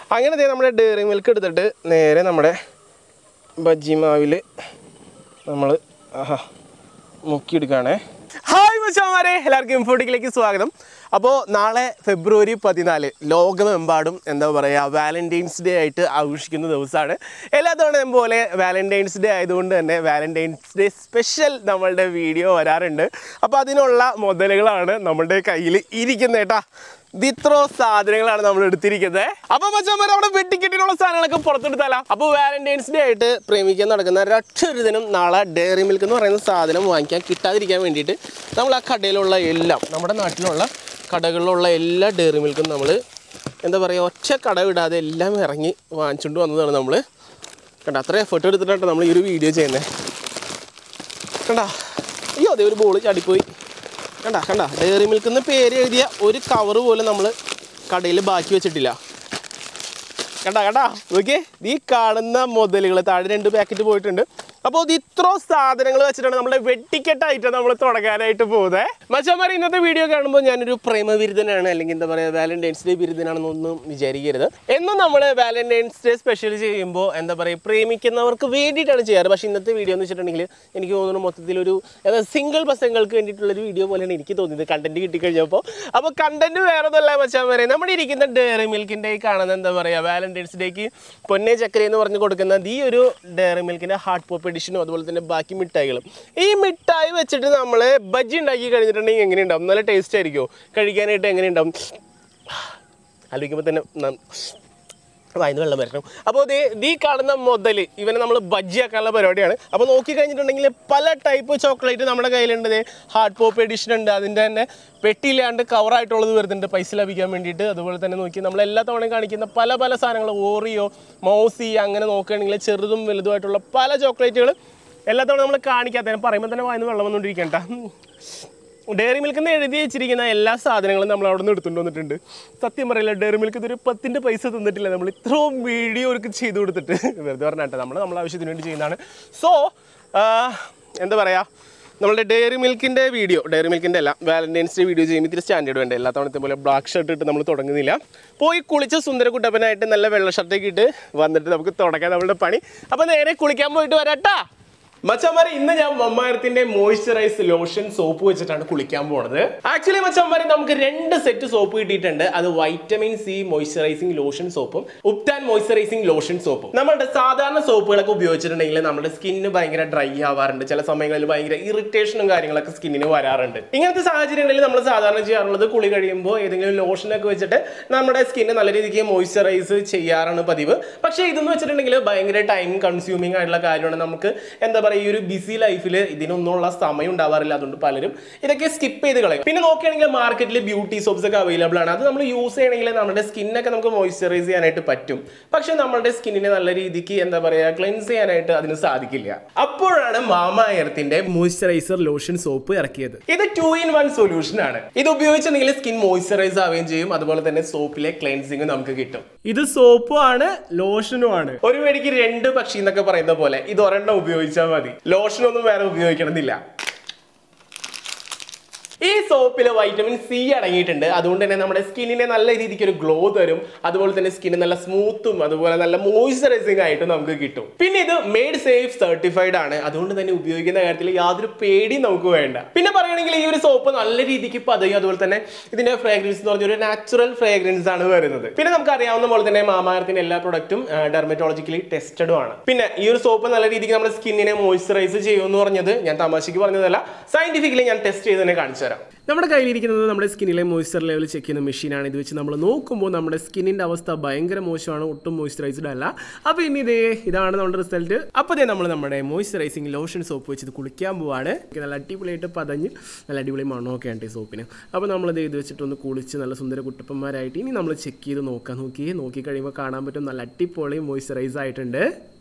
അങ്ങനെ ദേ നമ്മുടെ ഡയറി മിൽക്ക് എടുത്തിട്ട് നേരെ നമ്മുടെ ബജ്ജി മാവിൽ നമ്മൾ ആഹാ മുക്കിയെടുക്കുകയാണേ ഹായ് മച്ചാമാരെ എല്ലാവർക്കും ഇൻഫോട്ടിക്കിലേക്ക് സ്വാഗതം അപ്പോൾ നാളെ ഫെബ്രുവരി പതിനാല് ലോകമെമ്പാടും എന്താ പറയുക വാലന്റൈൻസ് ഡേ ആയിട്ട് ആഘോഷിക്കുന്ന ദിവസമാണ് എല്ലാ തവണയും പോലെ വാലന്റൈൻസ് ഡേ ആയതുകൊണ്ട് തന്നെ വാലന്റൈൻസ് ഡേ സ്പെഷ്യൽ നമ്മളുടെ വീഡിയോ വരാറുണ്ട് അപ്പോൾ അതിനുള്ള മുതലുകളാണ് നമ്മളുടെ കയ്യിൽ ഇരിക്കുന്നത് കേട്ടാ ഇത് ഇത്രോ സാധനങ്ങളാണ് നമ്മൾ എടുത്തിരിക്കുന്നത് അപ്പൊ മച്ചന്മാർ അവിടെ വെട്ടിക്കെട്ടിനുള്ള സാധനങ്ങളൊക്കെ പുറത്തെടുത്താലോ അപ്പോൾ വാലന്റൈൻസ് ഡേ ആയിട്ട് പ്രേമിക്കാൻ നടക്കുന്ന രക്ഷൊരുതിനും നാളെ ഡയറി മിൽക്ക് എന്ന് പറയുന്ന സാധനം വാങ്ങിക്കാൻ കിട്ടാതിരിക്കാൻ വേണ്ടിയിട്ട് നമ്മൾ ആ കടയിലുള്ള എല്ലാം നമ്മുടെ നാട്ടിലുള്ള കടകളിലുള്ള എല്ലാ ഡയറി മിൽക്കും നമ്മൾ എന്താ പറയുക ഒറ്റ കട വിടാതെ എല്ലാം ഇറങ്ങി വാങ്ങിച്ചുകൊണ്ട് വന്നതാണ് നമ്മൾ കണ്ട അത്ര എഫേർട്ട് എടുത്തിട്ടാണ് നമ്മൾ ഈ ഒരു വീഡിയോ ചെയ്യുന്നത് കണ്ട അയ്യോ അതേ ഒരു ബോൾ ചാടിപ്പോയി കണ്ട കണ്ട ഡയറി മിൽക്ക് എന്ന് പേര് എഴുതിയ ഒരു കവർ പോലും നമ്മൾ കടയിൽ ബാക്കി വെച്ചിട്ടില്ല കണ്ട കണ്ട നോക്കിയേ ഈ കാണുന്ന മുതലുകൾ താഴെ രണ്ട് പാക്കറ്റ് പോയിട്ടുണ്ട് അപ്പോൾ ഇത് ഇത്ര സാധനങ്ങൾ വെച്ചിട്ടാണ് നമ്മുടെ വെട്ടിക്കെട്ടായിട്ട് നമ്മൾ തുടങ്ങാനായിട്ട് പോകുന്നത് മച്ചന്മാർ ഇന്നത്തെ വീഡിയോ കാണുമ്പോൾ ഞാനൊരു പ്രേമബിരുദനാണ് അല്ലെങ്കിൽ എന്താ പറയുക വാലന്റൈൻസ് ഡേ ബിരുദനാണെന്നൊന്നും വിചാരിക്കരുത് എന്നും നമ്മൾ വാലന്റൈൻസ് ഡേ സ്പെഷ്യൽ ചെയ്യുമ്പോൾ എന്താ പറയുക പ്രേമിക്കുന്നവർക്ക് വേണ്ടിയിട്ടാണ് ചെയ്യാറ് പക്ഷേ ഇന്നത്തെ വീഡിയോ എന്ന് വെച്ചിട്ടുണ്ടെങ്കിൽ എനിക്ക് തോന്നുന്നു മൊത്തത്തിലൊരു അതായത് സിംഗിൾ പസങ്ങൾക്ക് വേണ്ടിയിട്ടുള്ളൊരു വീഡിയോ പോലെയാണ് എനിക്ക് തോന്നിയത് കണ്ടന്റ് കിട്ടിക്കഴിഞ്ഞപ്പോൾ അപ്പോൾ കണ്ടന്റ് വേറെ ഒന്നുമല്ല മച്ചാൻ പറയാം നമ്മുടെ ഇരിക്കുന്ന ഡയറി മിൽക്കിൻ്റെ ഈ കാണുന്ന എന്താ പറയുക വാലന്റൈൻസ് ഡേക്ക് പൊന്നെ ചക്കര എന്ന് പറഞ്ഞ് കൊടുക്കുന്ന ഈ ഒരു ഡയറി മിൽക്കിൻ്റെ ഹാർഡ് പോപ്പ് എഡിഷനും അതുപോലെ തന്നെ ബാക്കി മിഠായികളും ഈ മിഠായി വെച്ചിട്ട് നമ്മൾ ബജ്ജി ഉണ്ടാക്കി കഴിഞ്ഞിട്ടുണ്ടെങ്കിൽ എങ്ങനെയുണ്ടാവും നല്ല ടേസ്റ്റ് ആയിരിക്കുമോ കഴിക്കാനായിട്ട് എങ്ങനെയുണ്ടാവും ആലോചിക്കുമ്പോൾ തന്നെ ന- വായന്ന് വെള്ളം വരണം അപ്പോൾ ഇത് ഈ കാണുന്ന മുതൽ ഇവനെ നമ്മൾ ബജ്ജിയാക്കാനുള്ള പരിപാടിയാണ് അപ്പോൾ നോക്കി കഴിഞ്ഞിട്ടുണ്ടെങ്കിൽ പല ടൈപ്പ് ചോക്ലേറ്റ് നമ്മുടെ കയ്യിലുണ്ട് ദേ ഹാർഡ് പോപ്പ് എഡിഷൻ ഉണ്ട് അതിൻ്റെ തന്നെ പെട്ടിയില്ലാണ്ട് കവറായിട്ടുള്ളത് വരുന്നുണ്ട് പൈസ ലഭിക്കാൻ വേണ്ടിയിട്ട് അതുപോലെ തന്നെ നോക്കി നമ്മൾ എല്ലാ തവണയും കാണിക്കുന്ന പല പല സാധനങ്ങൾ ഓറിയോ മൗസി അങ്ങനെ നോക്കുകയാണെങ്കിൽ ചെറുതും വലുതുമായിട്ടുള്ള പല ചോക്ലേറ്റുകൾ എല്ലാ തവണ നമ്മൾ കാണിക്കാത്തതിന് പറയുമ്പോൾ തന്നെ വായന്ന് വെള്ളം വന്നുകൊണ്ടിരിക്കണ്ട ഡയറി മിൽക്ക് എന്ന് എഴുതി വെച്ചിരിക്കുന്ന എല്ലാ സാധനങ്ങളും നമ്മൾ അവിടെ നിന്ന് എടുത്തുകൊണ്ട് വന്നിട്ടുണ്ട് സത്യം പറയില്ല ഡയറി മിൽക്ക് ഇതൊരു പത്തിൻ്റെ പൈസ തന്നിട്ടില്ല നമ്മൾ ഇത്രയും വീഡിയോ അവർക്ക് ചെയ്തു കൊടുത്തിട്ട് വെറുതെ പറഞ്ഞാട്ടെ നമ്മൾ നമ്മളെ ആവശ്യത്തിന് വേണ്ടി ചെയ്യുന്നതാണ് സോ എന്താ പറയുക നമ്മളുടെ ഡയറി മിൽക്കിൻ്റെ വീഡിയോ ഡയറി മിൽക്കിൻ്റെ അല്ല വാലന്റൈൻസ് ഡേ വീഡിയോ ചെയ്യുമ്പോൾ ഇത്തിരി സ്റ്റാൻഡേർഡ് വേണ്ട എല്ലാ തവണത്തെ പോലെ ബ്ലാക്ക് ഷർട്ട് ഇട്ട് നമ്മൾ തുടങ്ങുന്നില്ല പോയി കുളിച്ച് സുന്ദര കുട്ടപ്പനായിട്ട് നല്ല വെള്ള ഷർട്ടൊക്കെ ഇട്ട് വന്നിട്ട് നമുക്ക് തുടങ്ങാം നമ്മളുടെ പണി അപ്പോൾ നേരെ കുളിക്കാൻ പോയിട്ട് വരാട്ടാ മച്ചന്മാരെ ഇന്ന് ഞാൻ മമ്മാരത്തിന്റെ മോയ്സ്ചറൈസ് ലോഷൻ സോപ്പ് വെച്ചിട്ടാണ് കുളിക്കാൻ പോണത് ആക്ച്വലി മച്ചന്മാരെ നമുക്ക് രണ്ട് സെറ്റ് സോപ്പ് കിട്ടിയിട്ടുണ്ട് അത് വൈറ്റമിൻ സി മോയ്സ്ചറൈസിംഗ് ലോഷൻ സോപ്പും ഉപ്താൻ മോയ്സ്ചറൈസിംഗ് ലോഷൻ സോപ്പും നമ്മുടെ സാധാരണ സോപ്പുകളൊക്കെ ഉപയോഗിച്ചിട്ടുണ്ടെങ്കിൽ നമ്മുടെ സ്കിന്നിന് ഭയങ്കര ഡ്രൈ ആവാറുണ്ട് ചില സമയങ്ങളിൽ ഭയങ്കര ഇറിറ്റേഷനും കാര്യങ്ങളൊക്കെ സ്കിന്നിന് വരാറുണ്ട് ഇങ്ങനത്തെ സാഹചര്യങ്ങളിൽ നമ്മൾ സാധാരണ ചെയ്യാറുള്ളത് കുളി കഴിയുമ്പോൾ ഏതെങ്കിലും ലോഷനൊക്കെ വെച്ചിട്ട് നമ്മുടെ സ്കിന്ന് നല്ല രീതിക്ക് മോയ്സ്ചറൈസ് ചെയ്യാറാണ് പതിവ് പക്ഷേ ഇതെന്ന് വെച്ചിട്ടുണ്ടെങ്കിൽ ഭയങ്കര ടൈം കൺസ്യൂമിങ് ആയിട്ടുള്ള കാര്യമാണ് നമുക്ക് എന്താ പറയുക ഈ ഒരു ബിസി ലൈഫിൽ ഇതിനൊന്നുള്ള സമയം ഉണ്ടാവാറില്ല അതുകൊണ്ട് പലരും ഇതൊക്കെ സ്കിപ്പ് ചെയ്ത് കളയും പിന്നെ നോക്കുകയാണെങ്കിൽ മാർക്കറ്റിൽ ബ്യൂട്ടി സോപ്സ് ഒക്കെ അവൈലബിൾ ആണ് അത് നമ്മൾ യൂസ് ചെയ്യണമെങ്കിൽ നമ്മുടെ സ്കിന്നൊക്കെ നമുക്ക് മോയ്സ്ചറൈസ് ചെയ്യാനായിട്ട് പറ്റും പക്ഷെ നമ്മുടെ സ്കിന്നിനെ നല്ല രീതിക്ക് എന്താ പറയുക ക്ലെൻസ് ചെയ്യാനായിട്ട് അതിന് സാധിക്കില്ല അപ്പോഴാണ് മാമ എർത്തിന്റെ മോയ്സ്ചറൈസർ ലോഷൻ സോപ്പ് ഇറക്കിയത് ഇത് ടു ഇൻ വൺ സൊല്യൂഷൻ ആണ് ഇത് ഉപയോഗിച്ചിട്ടുണ്ടെങ്കിൽ സ്കിൻ മോയ്സ്ചറൈസ് ആവുകയും ചെയ്യും അതുപോലെ തന്നെ സോപ്പിലെ ക്ലെൻസിങ് നമുക്ക് കിട്ടും ഇത് സോപ്പും ആണ് ലോഷനും ആണ് ഒരു വേടിക്ക് രണ്ട് പക്ഷി എന്നൊക്കെ പറയുന്ന പോലെ ഇത് ഒരെണ്ണം ഉപയോഗിച്ചാൽ മതി ലോഷനൊന്നും വേറെ ഉപയോഗിക്കണമെന്നില്ല ഈ സോപ്പിൽ വൈറ്റമിൻ സി അടങ്ങിയിട്ടുണ്ട് അതുകൊണ്ട് തന്നെ നമ്മുടെ സ്കിന്നിനെ നല്ല രീതിക്ക് ഒരു ഗ്ലോ തരും അതുപോലെ തന്നെ സ്കിന്ന് നല്ല സ്മൂത്തും അതുപോലെ നല്ല മോയ്സ്ചറൈസിംഗ് ആയിട്ടും നമുക്ക് കിട്ടും പിന്നെ ഇത് മെയ്ഡ് സേഫ് സർട്ടിഫൈഡ് ആണ് അതുകൊണ്ട് തന്നെ ഉപയോഗിക്കുന്ന കാര്യത്തിൽ യാതൊരു പേടിയും നമുക്ക് വേണ്ട പിന്നെ പറയുകയാണെങ്കിൽ ഈ ഒരു സോപ്പ് നല്ല രീതിക്ക് പതയും അതുപോലെ തന്നെ ഇതിന്റെ ഫ്രാഗ്രൻസ് എന്ന് പറഞ്ഞ ഒരു നാച്ചുറൽ ഫ്രാഗ്രൻസ് ആണ് വരുന്നത് പിന്നെ നമുക്ക് അറിയാവുന്ന പോലെ തന്നെ മാമാരത്തിന്റെ എല്ലാ പ്രൊഡക്റ്റും ഡെർമറ്റോളജിക്കലി ടെസ്റ്റഡും ആണ് പിന്നെ ഈ ഒരു സോപ്പ് നല്ല രീതിക്ക് നമ്മുടെ സ്കിന്നിനെ മോയ്സ്ചറൈസ് ചെയ്യുമെന്ന് പറഞ്ഞത് ഞാൻ തമാശയ്ക്ക് പറഞ്ഞതല്ല സയന്റിഫിക്കലി ഞാൻ ടെസ്റ്റ് ചെയ്ത് തന്നെ കാണിച്ചു തരാം നമ്മുടെ കയ്യിലിരിക്കുന്നത് നമ്മുടെ സ്കിന്നിലെ മോയ്സ്ചർ ലെവൽ ചെക്ക് ചെയ്യുന്ന മെഷീനാണ് ഇത് വെച്ച് നമ്മൾ നോക്കുമ്പോൾ നമ്മുടെ സ്കിന്നിൻ്റെ അവസ്ഥ ഭയങ്കര മോശമാണ് ഒട്ടും മോയ്സ്ചറൈസ്ഡ് അല്ല അപ്പോൾ ഇനി ഇതേ ഇതാണ് നമ്മുടെ റിസൾട്ട് അപ്പോൾ ഇതേ നമ്മൾ നമ്മുടെ മോയ്സ്ചറൈസിങ് ലോഷൻ സോപ്പ് വെച്ച് ഇത് കുളിക്കാൻ പോവാണ് നല്ല അടിപൊളിയായിട്ട് പതഞ്ഞ് നല്ല അടിപൊളി മണമൊക്കെ ഉണ്ട് ഈ സോപ്പിന് അപ്പോൾ നമ്മളിത് ഇത് വെച്ചിട്ടൊന്ന് കുളിച്ച് നല്ല സുന്ദര കുട്ടപ്പന്മാരായിട്ട് ഇനി നമ്മൾ ചെക്ക് ചെയ്ത് നോക്കാൻ നോക്കി നോക്കി കഴിയുമ്പോൾ കാണാൻ പറ്റും നല്ല അടിപൊളി മോയ്സ്ചറൈസ് ആയിട്ടുണ്ട്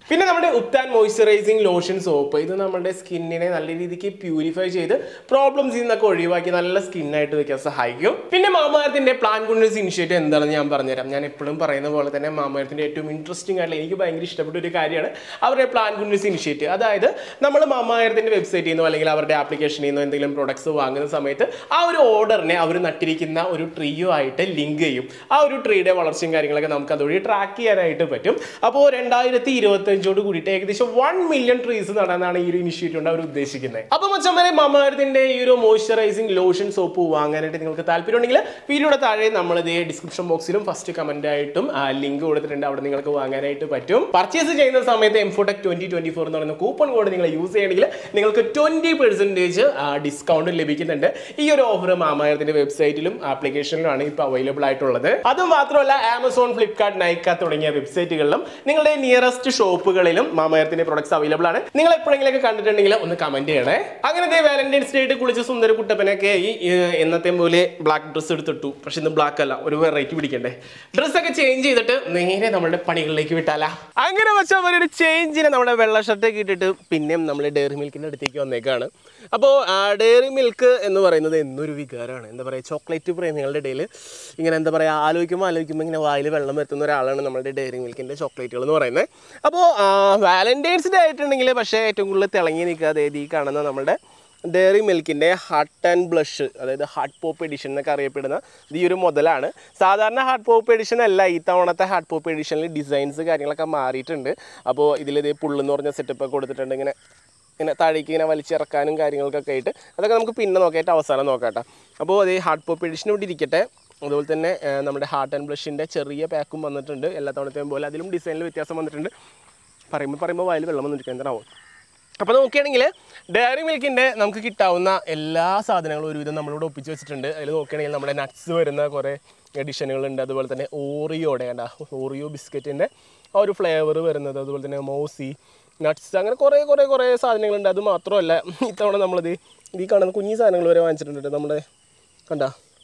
പിന്നെ നമ്മുടെ ഉത്താൻ മോയ്സ്ചറൈസിങ് ലോഷൻ സോപ്പ് ഇത് നമ്മുടെ സ്കിന്നിനെ നല്ല രീതിക്ക് പ്യൂരിഫൈ ചെയ്ത് പ്രോബ്ലംസ് നിന്നൊക്കെ ഒഴിവാക്കി നല്ല സ്കിന്നായിട്ട് വെക്കാൻ സഹായിക്കും പിന്നെ മാമാരത്തിന്റെ പ്ലാൻ കുണ്ടൻസ് ഇനിഷ്യേറ്റീവ് എന്താണെന്ന് ഞാൻ പറഞ്ഞുതരാം ഞാൻ എപ്പോഴും പറയുന്ന പോലെ തന്നെ മാമാരത്തിന്റെ ഏറ്റവും ഇൻട്രസ്റ്റിംഗ് ആയിട്ടുള്ള എനിക്ക് ഭയങ്കര ഇഷ്ടപ്പെട്ട ഒരു കാര്യമാണ് അവരുടെ പ്ലാൻ കുണ്ടൻസ് ഇനിഷ്യേറ്റീവ് അതായത് നമ്മൾ മാമാരത്തിന്റെ വെബ്സൈറ്റിൽ നിന്നോ അല്ലെങ്കിൽ അവരുടെ ആപ്ലിക്കേഷനിൽ നിന്നോ എന്തെങ്കിലും പ്രൊഡക്ട്സ് വാങ്ങുന്ന സമയത്ത് ആ ഒരു ഓർഡറിനെ അവർ നട്ടിരിക്കുന്ന ഒരു ട്രീയോ ആയിട്ട് ലിങ്ക് ചെയ്യും ആ ഒരു ട്രീയുടെ വളർച്ചയും കാര്യങ്ങളൊക്കെ നമുക്ക് അതുവഴി ട്രാക്ക് ചെയ്യാനായിട്ട് പറ്റും അപ്പോൾ രണ്ടായിരത്തി ഇരുപത്തഞ്ചോട് കൂടിയിട്ട് ഏകദേശം വൺ മില്യൺ ട്രീസ് നടാനാണ് ഈ ഒരു ഇനിഷ്യേറ്റീവ് കൊണ്ട് അവർ ഉദ്ദേശിക്കുന്നത് അപ്പോൾ മച്ചമ്മരെ മമാരത്തിന്റെ ഈ ഒരു മോയ്സ്ചറൈസിങ് ലോഷൻ സോപ്പ് വാങ്ങാനായിട്ട് നിങ്ങൾക്ക് താല്പര്യമുണ്ടെങ്കിൽ വീഡിയോയുടെ താഴെ നമ്മൾ ഇതേ ഡിസ്ക്രിപ്ഷൻ ബോക്സിലും ഫസ്റ്റ് കമന്റ് ആയിട്ടും ലിങ്ക് കൊടുത്തിട്ടുണ്ട് അവിടെ നിങ്ങൾക്ക് വാങ്ങാനായിട്ട് പറ്റും പർച്ചേസ് ചെയ്യുന്ന സമയത്ത് എംഫോടെക് ട്വന്റി ട്വന്റി ഫോർ എന്ന് പറയുന്ന കൂപ്പൺ കോഡ് നിങ്ങൾ യൂസ് ചെയ്യണമെങ്കിൽ നിങ്ങൾക്ക് ട്വന്റി പെർസെൻറ്റേജ് ഡിസ്കൗണ്ട് ലഭിക്കുന്നുണ്ട് ഈ ഒരു ഓഫർ മാമായത്തിന്റെ വെബ്സൈറ്റിലും ആപ്ലിക്കേഷനിലുമാണ് ഇപ്പോൾ അവൈലബിൾ ആയിട്ടുള്ളത് അത് മാത്രമല്ല ആമസോൺ ഫ്ലിപ്കാർട്ട് നൈക്ക തുടങ്ങിയ വെബ്സൈറ്റുകളിലും നിങ്ങളുടെ നിയറസ്റ്റ് ഷോപ്പുകളിലും മാമയത്തിന്റെ പ്രൊഡക്ട്സ് അവൈലബിൾ ആണ് നിങ്ങൾ എപ്പോഴെങ്കിലൊക്കെ കണ്ടിട്ടുണ്ടെങ്കിൽ ഒന്ന് കമന്റ് ചെയ്യണേ അങ്ങനെ വാലന്റൈൻസ് ഡേ ആയിട്ട് കുളിച്ച് സുന്ദര കുട്ടപ്പനൊക്കെ ഈ ഏർ, എന്നത്തെ പോലെ ബ്ലാക്ക് ഡ്രസ്സ് എടുത്തിട്ടു പക്ഷെ ഇന്ന് ബ്ലാക്ക് അല്ല ഒരു വെറൈറ്റി പിടിക്കണ്ടേ ഡ്രസ്സൊക്കെ ചേഞ്ച് ചെയ്തിട്ട് നേരെ നമ്മുടെ പണികളിലേക്ക് വിട്ടാലാ അങ്ങനെ വെച്ചാൽ ഒരു ചേഞ്ചിന് നമ്മുടെ വെള്ള ഷർട്ടൊക്കെ ഇട്ടിട്ട് പിന്നെയും നമ്മൾ ഡയറി മിൽക്കിന്റെ അടുത്തേക്ക് വന്നേക്കാണ് അപ്പോൾ ഡയറി മിൽക്ക് എന്ന് പറയുന്നത് എന്നൊരു വികാരമാണ് എന്താ പറയുക ചോക്ലേറ്റ് പ്രേമികളുടെ ഇടയിൽ ഇങ്ങനെ എന്താ പറയുക ആലോചിക്കുമ്പോൾ ആലോചിക്കുമ്പോൾ ഇങ്ങനെ വായിൽ വെള്ളം എത്തുന്ന ഒരാളാണ് നമ്മുടെ ഡയറി മിൽക്കിൻ്റെ ചോക്ലേറ്റുകൾ എന്ന് പറയുന്നത് അപ്പോൾ വാലന്റൈൻസ് ഡേ ആയിട്ടുണ്ടെങ്കിൽ പക്ഷേ ഏറ്റവും കൂടുതൽ തിളങ്ങി നിൽക്കാതെ ഈ കാണുന്ന നമ്മുടെ ഡയറി മിൽക്കിൻ്റെ ഹാർട്ട് ആൻഡ് ബ്ലഷ് അതായത് ഹാർട്ട് പോപ്പ് എഡിഷൻ എന്നൊക്കെ അറിയപ്പെടുന്ന ഇത് ഈ ഒരു മുതലാണ് സാധാരണ ഹാർട്ട് പോപ്പ് എഡിഷൻ അല്ല ഈ തവണത്തെ ഹാർട്ട് പോപ്പ് എഡിഷനിൽ ഡിസൈൻസ് കാര്യങ്ങളൊക്കെ മാറിയിട്ടുണ്ട് അപ്പോൾ ഇതിലിത് പുള്ളെന്ന് പറഞ്ഞ സെറ്റപ്പ് ഒക്കെ കൊടുത്തിട്ടുണ്ട് ഇങ്ങനെ ഇങ്ങനെ താഴേക്ക് ഇങ്ങനെ വലിച്ചിറക്കാനും കാര്യങ്ങൾക്കൊക്കെ ആയിട്ട് അതൊക്കെ നമുക്ക് പിന്നെ നോക്കിയിട്ട് അവസാനം നോക്കാട്ടോ അപ്പോൾ അത് ഹാർട്ട് പോപ്പ് എഡിഷൻ ഇവിടെ ഇരിക്കട്ടെ അതുപോലെ തന്നെ ആ, നമ്മുടെ ഹാർട്ട് ആൻഡ് ബ്ലഷിൻ്റെ ചെറിയ പാക്കും വന്നിട്ടുണ്ട് എല്ലാ തവണത്തെയും പോലെ അതിലും ഡിസൈനിൽ വ്യത്യാസം വന്നിട്ടുണ്ട് പറയുമ്പോൾ പറയുമ്പോൾ വായിൽ വെള്ളം വന്നിരിക്കും എന്താണാവും അപ്പോൾ നോക്കുകയാണെങ്കിൽ ഡയറി മിൽക്കിൻ്റെ നമുക്ക് കിട്ടാവുന്ന എല്ലാ സാധനങ്ങളും ഒരുവിധം നമ്മളിവിടെ ഒപ്പിച്ച് വെച്ചിട്ടുണ്ട് അതിൽ നോക്കുകയാണെങ്കിൽ നമ്മുടെ നട്ട്സ് വരുന്ന കുറേ എഡിഷനുകളുണ്ട് അതുപോലെ തന്നെ ഓറിയോടെ കണ്ട ഓറിയോ ബിസ്ക്കറ്റിൻ്റെ ആ ഒരു ഫ്ലേവർ വരുന്നത് അതുപോലെ തന്നെ മോസി നട്ട്സ് അങ്ങനെ കുറേ കുറേ കുറേ സാധനങ്ങളുണ്ട് അത് മാത്രമല്ല ഇത്തവണ നമ്മളിത് ഈ കാണുന്ന കുഞ്ഞി സാധനങ്ങൾ വരെ വാങ്ങിച്ചിട്ടുണ്ട് നമ്മുടെ കണ്ട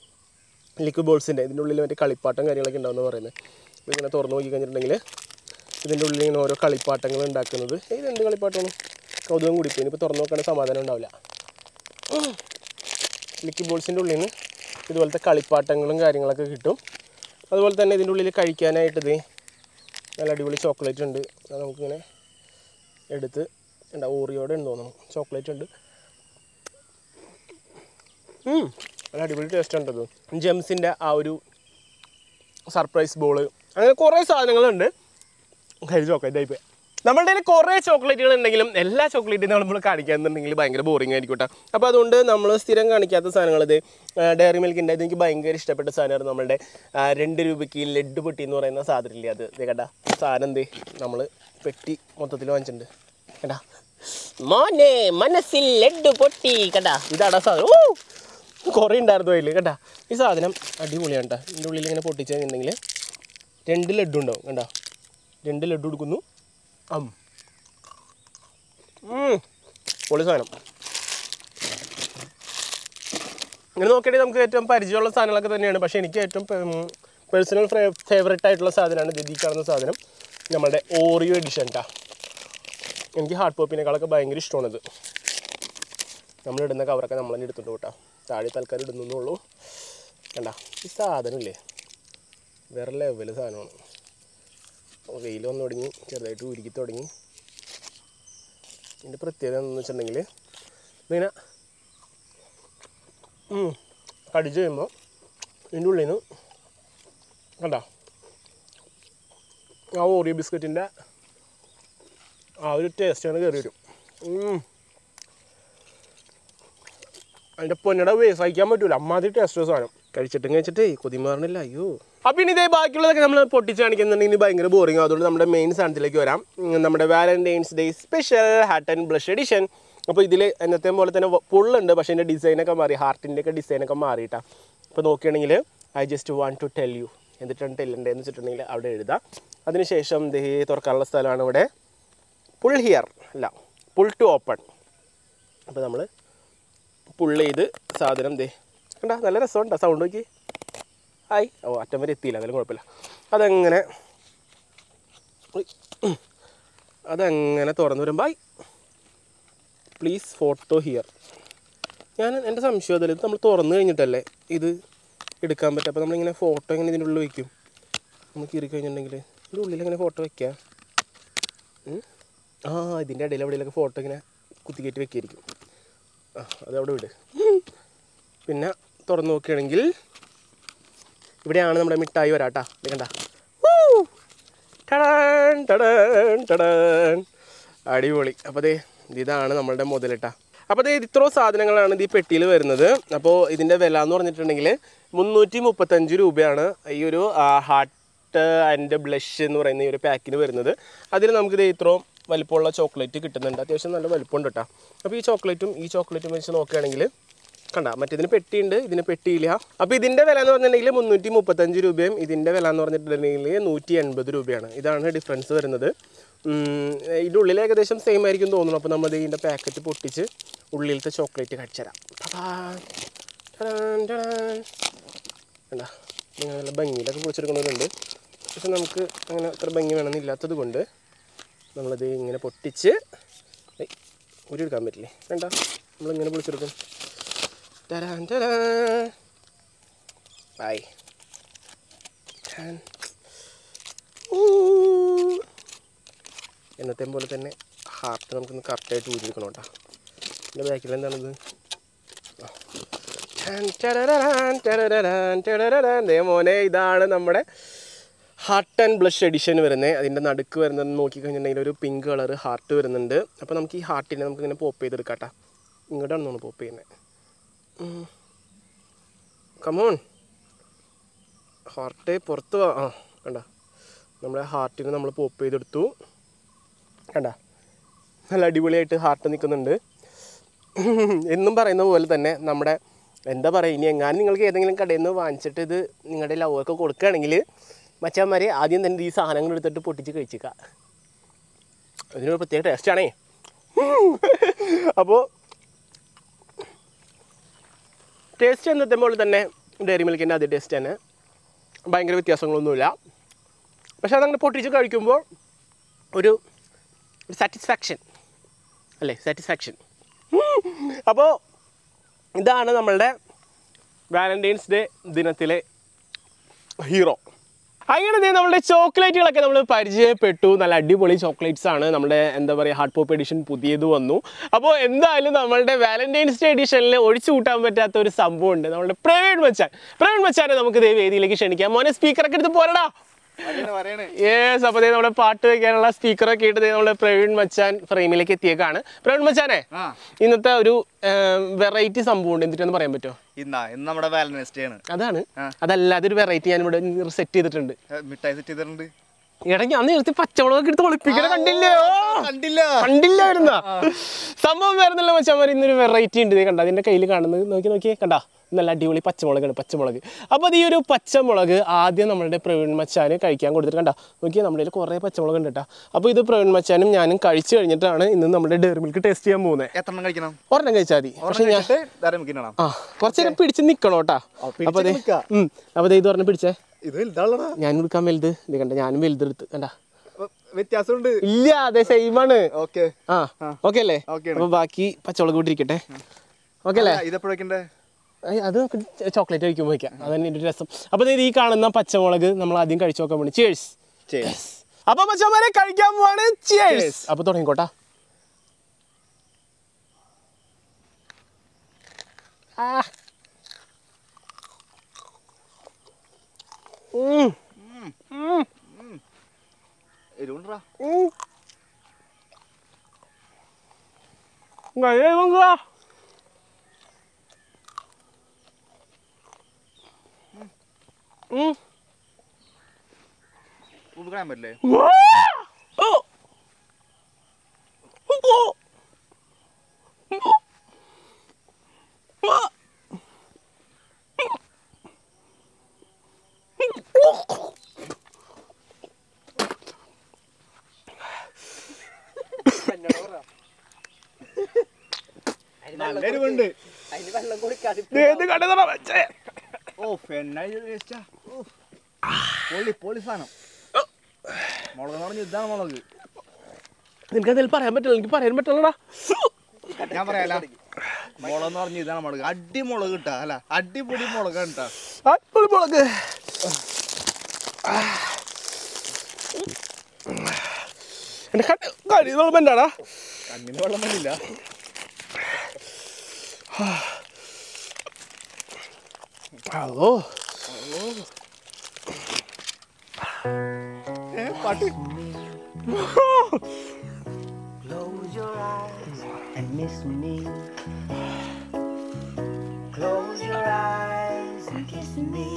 ലിക്വിഡ് ബോൾസിൻ്റെ ഇതിൻ്റെ ഉള്ളിൽ മറ്റേ കളിപ്പാട്ടം കാര്യങ്ങളൊക്കെ ഉണ്ടാവുമെന്ന് പറയുന്നത് അപ്പോൾ ഇങ്ങനെ തുറന്ന് നോക്കി കഴിഞ്ഞിട്ടുണ്ടെങ്കിൽ ഇതിൻ്റെ ഉള്ളിൽ ഇങ്ങനെ ഓരോ കളിപ്പാട്ടങ്ങൾ ഉണ്ടാക്കുന്നത് ഇത് എന്ത് കളിപ്പാട്ടമാണ് കൗതുകം കൂടി പോയി ഇപ്പോൾ തുറന്ന് നോക്കുകയാണെങ്കിൽ സമാധാനം ഉണ്ടാവില്ല ലിക്വിഡ് ബോൾസിൻ്റെ ഉള്ളിൽ നിന്ന് ഇതുപോലത്തെ കളിപ്പാട്ടങ്ങളും കാര്യങ്ങളൊക്കെ കിട്ടും അതുപോലെ തന്നെ ഇതിൻ്റെ ഉള്ളിൽ കഴിക്കാനായിട്ട് ഇത് നല്ല അടിപൊളി ചോക്ലേറ്റ് ഉണ്ട് അത് നമുക്കിങ്ങനെ എടുത്ത് എന്താ ഓറിയോടെ ഉണ്ട് തോന്നുന്നു ചോക്ലേറ്റ് ഉണ്ട് ഉം, നല്ല അടിപൊളി ടേസ്റ്റ് ഉണ്ടത് ജെംസിൻ്റെ ആ ഒരു സർപ്രൈസ് ബോള് അങ്ങനെ കുറേ സാധനങ്ങളുണ്ട് കഴിച്ച് ചോക്ലേറ്റ് ആയിപ്പോയി നമ്മളുടെ കയ്യിൽ കുറേ ചോക്ലേറ്റുകൾ ഉണ്ടെങ്കിലും എല്ലാ ചോക്ലേറ്റും നമ്മൾ കാണിക്കാന്നുണ്ടെങ്കിൽ ഭയങ്കര ബോറിംഗ് ആയിരിക്കും കേട്ടോ അപ്പോൾ അതുകൊണ്ട് നമ്മൾ സ്ഥിരം കാണിക്കാത്ത സാധനങ്ങൾ ഇത് ഡയറി മിൽക്കിൻ്റെ ഇത് എനിക്ക് ഭയങ്കര ഇഷ്ടപ്പെട്ട സാധനമാണ് നമ്മളുടെ ആ, രണ്ട് രൂപയ്ക്ക് ലഡ്ഡു പെട്ടി എന്ന് പറയുന്ന സാധനമില്ലേ അത് ഇത് കേട്ടാ സാധനം എന്തേ നമ്മൾ പെട്ടി മൊത്തത്തിൽ വാങ്ങിച്ചിട്ടുണ്ട് കേട്ടാ മോനെ മനസ്സിൽ ലഡ്ഡു പൊട്ടി കേട്ടാ ഇതാടാ സാധനം ഓ കുറേ ഉണ്ടായിരുന്നു അതിൽ കേട്ടാ ഈ സാധനം അടിപൊളിയാണ് കേട്ടോ ഇതിൻ്റെ ഉള്ളിൽ ഇങ്ങനെ പൊട്ടിച്ച് കഴിഞ്ഞിട്ടുണ്ടെങ്കിൽ രണ്ട് ലഡ്ഡു ഉണ്ടാവും കണ്ടാ രണ്ട് ലഡ്ഡു എടുക്കുന്നു അം ഉം. പൊളി സാധനം ഇങ്ങനെ നോക്കിയാണെങ്കിൽ നമുക്ക് ഏറ്റവും പരിചയമുള്ള സാധനങ്ങളൊക്കെ തന്നെയാണ് പക്ഷേ എനിക്ക് ഏറ്റവും പേഴ്സണൽ ഫേവറേറ്റ് ആയിട്ടുള്ള സാധനമാണ് ഇത് ഈ കാണുന്ന സാധനം നമ്മുടെ ഓറിയോ എഡിഷൻ കേട്ടോ എനിക്ക് ഹാർഡ് പോപ്പിനേക്കാളൊക്കെ ഭയങ്കര ഇഷ്ടമാണിത് നമ്മളിടുന്ന കവറൊക്കെ നമ്മൾ തന്നെ എടുത്തിട്ട് കേട്ടോ താഴെ തൽക്കാലം ഇടുന്നുള്ളൂ കണ്ട ഈ സാധനമില്ലേ വേറെ ലെവൽ സാധനമാണ് വെയിൽ വന്നു തുടങ്ങി ചെറുതായിട്ട് ഉരുക്കി തുടങ്ങി ഇതിൻ്റെ പ്രത്യേകത എന്താണെന്ന് വെച്ചിട്ടുണ്ടെങ്കിൽ ഇതിങ്ങനെ ഉം, കടിച്ച് കഴിയുമ്പോൾ ഇതിൻ്റെ ഉള്ളിൽ നിന്ന് കണ്ട ആ ഓറിയോ ബിസ്ക്കറ്റിൻ്റെ ആ ഒരു ടേസ്റ്റാണ് കയറി വരും ഉം. അതിൻ്റെ പൊന്നട വേ സഹിക്കാൻ പറ്റൂല അമ്മാതിരി ടേസ്റ്റ് സാധനം കഴിച്ചിട്ടും കഴിച്ചിട്ടേ കൊതിമാറണില്ല അയ്യോ അപ്പം ഇനി ഇതേ ബാക്കിയുള്ളതൊക്കെ നമ്മൾ പൊട്ടിച്ച് കാണിക്കുന്നുണ്ടെങ്കിൽ ഭയങ്കര ബോറിംഗ് അതുകൊണ്ട് നമ്മുടെ മെയിൻ സാധനത്തിലേക്ക് വരാം ഉം, നമ്മുടെ Valentine's Day special heart and blush edition അപ്പോൾ ഇതിൽ എന്നത്തെ പോലെ തന്നെ പുള്ളുണ്ട് പക്ഷേ ഇതിൻ്റെ ഡിസൈനൊക്കെ മാറി ഹാർട്ടിൻ്റെ ഒക്കെ ഡിസൈനൊക്കെ മാറിയിട്ടാ അപ്പോൾ നോക്കുകയാണെങ്കിൽ I just want to tell you എന്നിട്ടാണ് ടെല്ലണ്ടേന്ന് വെച്ചിട്ടുണ്ടെങ്കിൽ അവിടെ എഴുതാം അതിനുശേഷം ദേ തുറക്കാനുള്ള സ്ഥലമാണ് ഇവിടെ പുൾ ഹിയർ അല്ല പുൾ ടു ഓപ്പൺ അപ്പോൾ നമ്മൾ പുള്ള് ചെയ്ത് സാധനം ദേ കണ്ടാ നല്ല രസമുണ്ടോ സൗണ്ട് നോക്കി ഹായ് ഓ അറ്റം വരെ എത്തിയില്ല എന്നാലും കുഴപ്പമില്ല അതങ്ങനെ ഉയ്. അതങ്ങനെ തുറന്നു വരും ബൈ പ്ലീസ് ഫോട്ടോ ഹിയർ ഞാൻ എൻ്റെ സംശയം അതല്ല ഇത് നമ്മൾ തുറന്നു കഴിഞ്ഞിട്ടല്ലേ ഇത് എടുക്കാൻ പറ്റും അപ്പോൾ നമ്മളിങ്ങനെ ഫോട്ടോ ഇങ്ങനെ ഇതിൻ്റെ ഉള്ളിൽ വയ്ക്കും നമുക്ക് കീറി കഴിഞ്ഞിട്ടുണ്ടെങ്കിൽ ഇതിൻ്റെ ഉള്ളിൽ എങ്ങനെ ഫോട്ടോ വയ്ക്കുക ഉം? ആ ഇതിൻ്റെ ഇടയിൽ എവിടെയെങ്കിലൊക്കെ ഫോട്ടോ ഇങ്ങനെ കുത്തിക്കയറ്റി വെക്കായിരിക്കും ആ അതവിടെ വിട് പിന്നെ തുറന്നു നോക്കുകയാണെങ്കിൽ ഇവിടെയാണ് നമ്മുടെ മിഠായി വരാട്ടാ ഇത് കണ്ട ടടാൻ, ടടാൻ, ടടാൻ. അടിപൊളി അപ്പോൾ ദേ ഇതാണ് നമ്മളുടെ മുതലിട്ട അപ്പോൾ ദേ ഇത് ഇത്രയും സാധനങ്ങളാണ് ഇത് ഈ പെട്ടിയിൽ വരുന്നത് അപ്പോൾ ഇതിൻ്റെ വില എന്ന് പറഞ്ഞിട്ടുണ്ടെങ്കിൽ മുന്നൂറ്റി മുപ്പത്തഞ്ച് രൂപയാണ് ഈ ഒരു ഹാർട്ട് ആൻഡ് ബ്ലഷ് എന്ന് പറയുന്ന ഈ ഒരു പാക്കിന് വരുന്നത് അതിൽ നമുക്ക് ദേ ഇത്രയും വലിപ്പമുള്ള ചോക്ലേറ്റ് കിട്ടുന്നുണ്ട് അത്യാവശ്യം നല്ല വലിപ്പമുണ്ട് കേട്ടോ അപ്പോൾ ഈ ചോക്ലേറ്റും ഈ ചോക്ലേറ്റും വെച്ച് നോക്കുകയാണെങ്കിൽ കണ്ട മറ്റേതിന് പെട്ടിയുണ്ട് ഇതിന് പെട്ടിയില്ല അപ്പോൾ ഇതിൻ്റെ വില എന്ന് പറഞ്ഞിട്ടുണ്ടെങ്കിൽ മുന്നൂറ്റി മുപ്പത്തഞ്ച് രൂപയും ഇതിൻ്റെ വില എന്ന് പറഞ്ഞിട്ടുണ്ടെങ്കിൽ നൂറ്റി എൺപത് രൂപയാണ് ഇതാണ് ഡിഫറൻസ് വരുന്നത് ഉം, ഇതിൻ്റെ ഉള്ളിൽ ഏകദേശം സെയിം ആയിരിക്കും തോന്നുന്നു അപ്പോൾ നമ്മൾ ഇതിൻ്റെ പാക്കറ്റ് പൊട്ടിച്ച് ഉള്ളിലത്തെ ചോക്ലേറ്റ് കഴിച്ചുതരാം കണ്ട ഇങ്ങനെ നല്ല ഭംഗിയിലൊക്കെ പൊളിച്ചെടുക്കുന്നവരുണ്ട് പക്ഷെ നമുക്ക് അങ്ങനെ അത്ര ഭംഗി വേണമെന്നില്ലാത്തത് കൊണ്ട് നമ്മളത് ഇങ്ങനെ പൊട്ടിച്ച് ഏയ്, ഊരി എടുക്കാൻ പറ്റില്ലേ വേണ്ട നമ്മളിങ്ങനെ പൊളിച്ചെടുക്കും Ta-da, ta-da. Bye. Tan. Ooh. എന്നത്തെ പോലെ തന്നെ ഹാർട്ട് നമുക്കൊന്ന് കറക്റ്റായിട്ട് ഊരിയെടുക്കണം കേട്ടോ എൻ്റെ ബാക്കിൽ എന്താണിത് ആ. ടാൻ, ടടടടാൻ, ടടടടാൻ, ടടടടാൻ. ദേ മോനെ ഇതാണ് നമ്മുടെ ഹാർട്ട് ആൻഡ് ബ്ലഷ് എഡിഷൻ വരുന്നത് അതിൻ്റെ നടുക്ക് വരുന്നത് നോക്കിക്കഴിഞ്ഞിട്ടുണ്ടെങ്കിൽ ഒരു പിങ്ക് കളർ ഹാർട്ട് വരുന്നുണ്ട് അപ്പോൾ നമുക്ക് ഈ ഹാർട്ടിനെ നമുക്ക് ഇങ്ങനെ പോപ്പ് ചെയ്തെടുക്കാം കേട്ടോ ഇങ്ങോട്ടാണ് നമ്മൾ പോപ്പ് ചെയ്യുന്നത് കമോൺ ഹാർട്ട് പുറത്ത് വാ ആ കണ്ട നമ്മുടെ ഹാർട്ടിന് നമ്മൾ പോപ്പ് ചെയ്തെടുത്തു കണ്ട നല്ല അടിപൊളിയായിട്ട് ഹാർട്ട് നിൽക്കുന്നുണ്ട് എന്നും പറയുന്ന പോലെ തന്നെ നമ്മുടെ എന്താ പറയുക ഇനി എങ്ങാനും നിങ്ങൾക്ക് ഏതെങ്കിലും കടയിൽ നിന്ന് വാങ്ങിച്ചിട്ട് ഇത് നിങ്ങളുടെ ലവർക്ക് കൊടുക്കുകയാണെങ്കിൽ മച്ചാന്മാരെ ആദ്യം തന്നെ ഈ സാധനങ്ങൾ എടുത്തിട്ട് പൊട്ടിച്ച് കഴിച്ചേക്കുക ഇതിനൊരു പ്രത്യേക ടേസ്റ്റാണേ അപ്പോൾ ടേസ്റ്റ് എന്നത്തെ പോലെ തന്നെ ഡയറി മിൽക്കിൻ്റെ അതേ ടേസ്റ്റ് തന്നെ ഭയങ്കര വ്യത്യാസങ്ങളൊന്നുമില്ല പക്ഷെ അതങ്ങനെ പൊട്ടിച്ച് കഴിക്കുമ്പോൾ ഒരു ഒരു സാറ്റിസ്ഫാക്ഷൻ അല്ലേ സാറ്റിസ്ഫാക്ഷൻ അപ്പോൾ ഇതാണ് നമ്മളുടെ വാലൻറ്റൈൻസ് ഡേ ദിനത്തിലെ ഹീറോ അങ്ങനെ ദേ നമ്മുടെ ചോക്ലേറ്റുകളൊക്കെ നമ്മൾ പരിചയപ്പെട്ടു നല്ല അടിപൊളി ചോക്ലേറ്റ്സ് ആണ് നമ്മുടെ എന്താ പറയുക ഹാർഡ് പോപ്പ് എഡിഷൻ പുതിയത് വന്നു അപ്പോൾ എന്തായാലും നമ്മളുടെ വാലന്റൈൻസ് ഡേ എഡിഷനിൽ ഒഴിച്ചു കൂട്ടാൻ പറ്റാത്ത ഒരു സംഭവം ഉണ്ട് നമ്മുടെ പ്രവീൺ മച്ചാൻ പ്രവീൺ മച്ചാനെ നമുക്ക് ദേ വേദിയിലേക്ക് ക്ഷണിക്കാം മോനെ സ്പീക്കറൊക്കെ എടുത്ത് പോരടാ യേസ് അപ്പോൾ ദേ നമ്മുടെ പാട്ട് വെക്കാനുള്ള സ്പീക്കറൊക്കെ ഇട്ട് ദേ നമ്മുടെ പ്രവീൺ മച്ചാൻ ഫ്രെയിമിലേക്ക് എത്തിയേക്കാണ് പ്രവീൺ മച്ചാനെ ആ ഇന്നത്തെ ഒരു വെറൈറ്റി സംഭവം ഉണ്ട് എന്നിട്ടൊന്ന് പറയാൻ പറ്റുമോ ഇന്നാ ഇന്ന് നമ്മുടെ വാലന്റൈൻസ് ഡേ ആണ് അതാണ് ആ. അതല്ലാതെ ഒരു വെറൈറ്റി ഞാൻ ഇവിടെ സെറ്റ് ചെയ്തിട്ടുണ്ട് ഏ, മിഠായി സെറ്റ് ചെയ്തിട്ടുണ്ട് എടാ ഞാൻ നിർത്തി പച്ചമുളകൊക്കെ എടുത്ത് ഒളിപ്പിക്കണ കണ്ടില്ലേ ഓ! കണ്ടില്ല കണ്ടില്ലായിരുന്ന സംഭവം വരുന്നല്ലോ മച്ചാമാർ ഇന്നൊരു വെറൈറ്റി ഉണ്ട് ദേ കണ്ട അതിന്റെ കയ്യിൽ കാണുന്നത് നോക്കി നോക്കിയേ കണ്ട നല്ല അടിപൊളി പച്ചമുളകാണ് പച്ചമുളക് അപ്പോൾ അത് ഈ ഒരു പച്ചമുളക് ആദ്യം നമ്മളുടെ പ്രവീൺ മച്ചാന് കഴിക്കാൻ കൊടുത്തിട്ട് കണ്ട നോക്കിയേ നമ്മുടെ കയ്യിൽ കുറേ പച്ചമുളക് ഉണ്ട് കേട്ടോ അപ്പോൾ ഇത് പ്രവീൺ മച്ചാനും ഞാനും കഴിച്ചു കഴിഞ്ഞിട്ടാണ് ഇന്ന് നമ്മുടെ ഡെയറി മിൽക്ക് ടേസ്റ്റ് ചെയ്യാൻ പോകുന്നത് എത്ര എണ്ണം കഴിക്കണം ഒരെണ്ണം കഴിച്ചാൽ മതി പക്ഷെ ഞാൻ ധാരാളം മിക്കണം ആ കുറച്ച് നേരം പിടിച്ച് നിൽക്കണം കേട്ടോ പിടിച്ച് അപ്പോൾ അതെ നിൽക്കാം. അപ്പോൾ ദേ ഇത് പറഞ്ഞ് പിടിച്ചേ ഇത് വലുതാളടാ ഞാൻ എടുക്കാൻ വലുത് ഇത് കണ്ട ഞാനും വലുതെടുത്ത് കണ്ട വ്യത്യാസമുണ്ട് ഇല്ല അതെ സെയിം ആണ് ഓക്കെ ആ ഓക്കെ അല്ലേ Okay ആണ്. അപ്പൊ ബാക്കി പച്ചമുളക് കൂട്ടിരിക്കട്ടെ ഓക്കെ അല്ലേ ഇതെപ്പോഴും വെക്കണ്ടേ ഏയ് അത് ചോക്ലേറ്റ് കഴിക്കുമ്പോൾ വയ്ക്കാം അതന്നെ ഇതിന്റെ രസം അപ്പൊ ദേ ഈ കാണുന്ന പച്ചമുളക് നമ്മൾ ആദ്യം കഴിച്ചു നോക്കാൻ വേണ്ടി ചേഴ്സ് അപ്പൊ പച്ചമാരെ കഴിക്കാൻ പോവാണ് ചേഴ്സ് അപ്പൊ തുടങ്ങിക്കോട്ടാ ആ. ഉം. എരിവുണ്ടാ ഉം. നല്ല ഇവങ്കാ. ഉം. ഉപ്പ് കളയാൻ പറ്റില്ലേ വാ! ഓ! ഓ! വാ! നല്ല എരിവുണ്ട് ഏത് കടന്നറ വെച്ചേ ഓ ഫെന്നായി ടേസ്റ്റാ പൊളി പൊളി സാധനം മുളക് എന്ന് പറഞ്ഞ ഇതാണ് മുളക് നിനക്ക് എന്തെങ്കിലും പറയാൻ പറ്റില്ല എനിക്ക് പറയാൻ പറ്റില്ലടാ ഞാൻ പറയാല മുളക് എന്ന് പറഞ്ഞ ഇതാണ് മുളക് അടി മുളക് കിട്ടാ അല്ല അടിപൊളി മുളക് കിട്ടാ അടിപൊളി മുളക് എൻ്റെ കണ്ണ് കഴിയുന്ന എന്താടാ കണ്ണിന് വെള്ളം വന്നില്ല അതോ ഏ, പാട്ട് Close your eyes and miss me. Close your eyes and kiss me.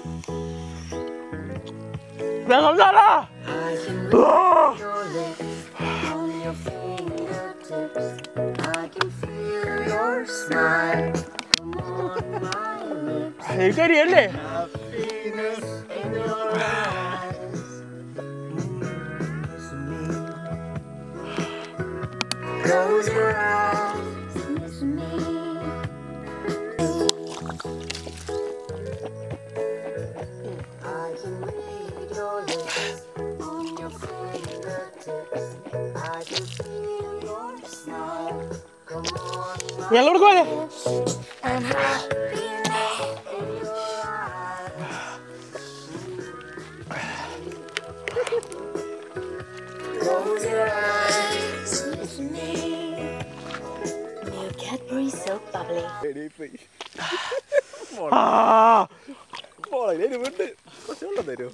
വേഗംതാടാ I can read your lips on your fingertips. I can feel your smile. Come on, my lips. എനിക്കറിയല്ലേ Happiness. In your eyes. Miss me. Close your eyes and miss me. I can read your lips on your fingertips. I can feel your smile. Come on, my ഞാൻ കൊടുക്കുവാനേ lips. And happiness in your eyes. Close your eyes, miss me. New Cadbury Soap Bubbly. പേടിയായിപ്പോയി. ആ മുളകിന് എരിവുണ്ട് കുറച്ച് വെള്ളം തരുമോ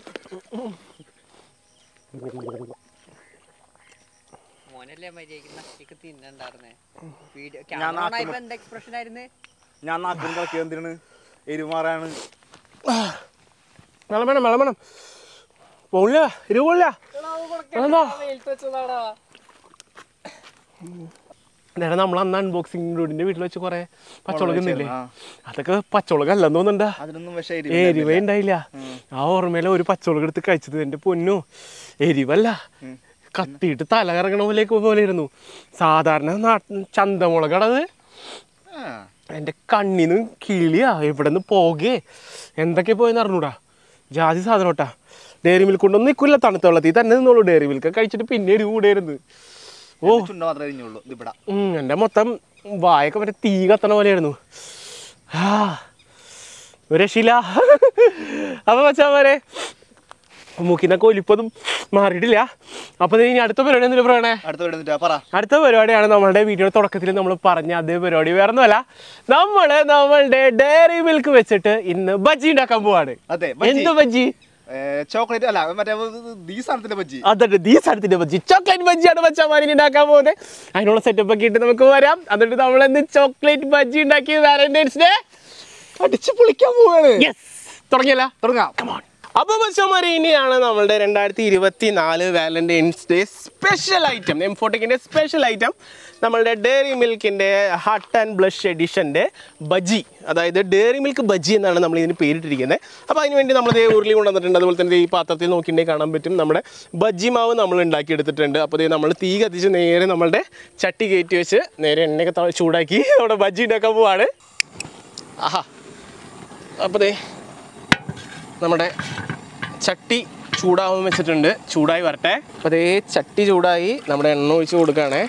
മോനല്ലേ മര്യാദക്ക് നശിക്ക് തിന്നണ്ടായിരുന്നേ video ഞാൻ camera നാട്ടിൽ ഇപ്പൊ എന്താ എക്സ്പ്രഷൻ ആയിരുന്നു ഞാൻ നാട്ടിൽ കളിക്കുക എന്തിനാണ് എരിമാറാണ് വെള്ളം വേണം വെള്ളം വേണം പോണില്ല എരിവ് പോണില്ല എന്താ നേരെ നമ്മൾ അന്ന് അൺബോക്സിംഗ് ഡൂഡിന്റെ വീട്ടിൽ വെച്ച് കുറെ പച്ചമുളക് ഇന്നില്ലേ ആ. അതൊക്കെ പച്ചമുളക് അല്ലെന്ന് തോന്നുന്നുണ്ടാ അതിനൊന്നും വിഷം എരിവേ ഉണ്ടായില്ല ആ ഓർമ്മയില ഒരു പച്ചമുളക് എടുത്ത് കഴിച്ചത് എന്റെ പൊന്നു എരിവല്ല കത്തിയിട്ട് തല കറങ്ങണ പോലെയൊക്കെ പോലെ ഇരുന്നു സാധാരണ നാട്ടിൻ ചന്തമുളകടത് എൻ്റെ കണ്ണിന്ന് കിളിയാ ഇവിടെ നിന്ന് പോകേ എന്തൊക്കെ പോയെന്ന് അറിഞ്ഞൂടാ ജാതി സാധനം കേട്ടാ ഡയറി മിൽക്ക് കൊണ്ടൊന്നും നിൽക്കില്ല തണുത്ത വെള്ളത്തിൽ തന്നെ നിന്നോളൂ ഡയറി മിൽക്ക് കഴിച്ചിട്ട് പിന്നെ എരിവ് കൂടെയായിരുന്നു ഓ ചുണ്ട മാത്രമേ അരിഞ്ഞുള്ളൂ ഇതിവിടെ ഉം, എൻ്റെ മൊത്തം വായൊക്കെ മറ്റേ തീ കത്തണ പോലെയായിരുന്നു ആ ഒരു രക്ഷയില്ല അപ്പൊ മച്ചാമാരെ മൂക്കിന്നൊക്കെ ഒലിപ്പൊന്നും മാറിയിട്ടില്ല അപ്പൊ ദേ ഇനി അടുത്ത പരിപാടി എന്തെങ്കിലും പറയണേ അടുത്ത വീട് എന്നിട്ടാ പറ അടുത്ത പരിപാടിയാണ് നമ്മുടെ വീഡിയോയുടെ തുടക്കത്തിൽ നമ്മൾ പറഞ്ഞ അതേ പരിപാടി വേറെ ഒന്നുമല്ല നമ്മൾ നമ്മളുടെ ഡയറി മിൽക്ക് വെച്ചിട്ട് ഇന്ന് ബജ്ജി ഉണ്ടാക്കാൻ പോവാണ് അതെ ബജ്ജി. എന്ത് ബജ്ജി ചോക്ലേറ്റ് അല്ല മറ്റേ ഈ സാധനത്തിന്റെ ബജ്ജി അതെ ഈ സ്ഥലത്തിന്റെ ബജ്ജി ചോക്ലേറ്റ് ബജ്ജിയാണ് ബച്ചാമാരി ഉണ്ടാക്കാൻ പോകുന്നത് അതിനുള്ള സെറ്റപ്പ് ഒക്കെ ഇട്ട് നമുക്ക് വരാം എന്നിട്ട് നമ്മൾ ഇന്ന് ചോക്ലേറ്റ് ബജ്ജി ഉണ്ടാക്കി വാലന്റൈൻസ് ഡേ അടിച്ച് പൊളിക്കാൻ പോവാണ് യെസ് തുടങ്ങിയല്ല തുടങ്ങാം അപ്പൊ ബച്ചാമാരി ഇനിയാണ് നമ്മളുടെ രണ്ടായിരത്തി ഇരുപത്തി നാല് Valentine's Day special item M ഫോർട്ടിക്കിന്റെ സ്പെഷ്യൽ ഐറ്റം നമ്മളുടെ ഡയറി മിൽക്കിന്റെ ഹട്ട് ആൻഡ് ബ്ലഷ് എഡിഷന്റെ ബജ്ജി അതായത് ഡയറി മിൽക്ക് ബജ്ജി എന്നാണ് നമ്മൾ ഇതിന് പേരിട്ടിരിക്കുന്നത് അപ്പോൾ അതിന് വേണ്ടി നമ്മൾ ഇതേ ഉരുളി കൊണ്ടുവന്നിട്ടുണ്ട് അതുപോലെ തന്നെ ഈ പാത്രത്തിൽ നോക്കിയിട്ടുണ്ടെങ്കിൽ കാണാൻ പറ്റും നമ്മുടെ ബജ്ജി മാവ് നമ്മൾ ഉണ്ടാക്കിയെടുത്തിട്ടുണ്ട് അപ്പോൾ ഇത് നമ്മൾ തീ കത്തിച്ച് നേരെ നമ്മളുടെ ചട്ടി കയറ്റി വെച്ച് നേരെ എണ്ണയൊക്കെ ത- ചൂടാക്കി നമ്മുടെ ബജ്ജി ഉണ്ടാക്കാൻ പോവാണ് ആഹാ അപ്പോൾ ദേ നമ്മുടെ ചട്ടി ചൂടാവാൻ വെച്ചിട്ടുണ്ട് ചൂടായി വരട്ടെ അപ്പോൾ അതേ ചട്ടി ചൂടായി നമ്മുടെ എണ്ണ ഒഴിച്ച് കൊടുക്കുകയാണേ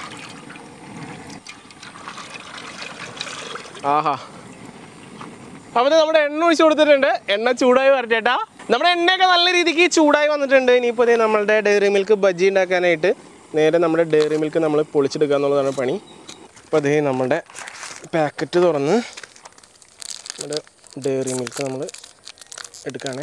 ആഹാ അപ്പോൾ ദേ നമ്മുടെ എണ്ണ ഒഴിച്ച് കൊടുത്തിട്ടുണ്ട് എണ്ണ ചൂടായി വരട്ടെ ചേട്ടാ നമ്മുടെ എണ്ണയൊക്കെ നല്ല രീതിക്ക് ചൂടായി വന്നിട്ടുണ്ട് ഇനിയിപ്പോൾ ദേ നമ്മളുടെ ഡയറി മിൽക്ക് ബജ്ജി ഉണ്ടാക്കാനായിട്ട് നേരെ നമ്മുടെ ഡയറി മിൽക്ക് നമ്മൾ പൊളിച്ചെടുക്കുക എന്നുള്ളതാണ് പണി അപ്പോൾ അതേ നമ്മുടെ പാക്കറ്റ് തുറന്ന് നമ്മുടെ ഡയറി മിൽക്ക് നമ്മൾ എടുക്കുകയാണേ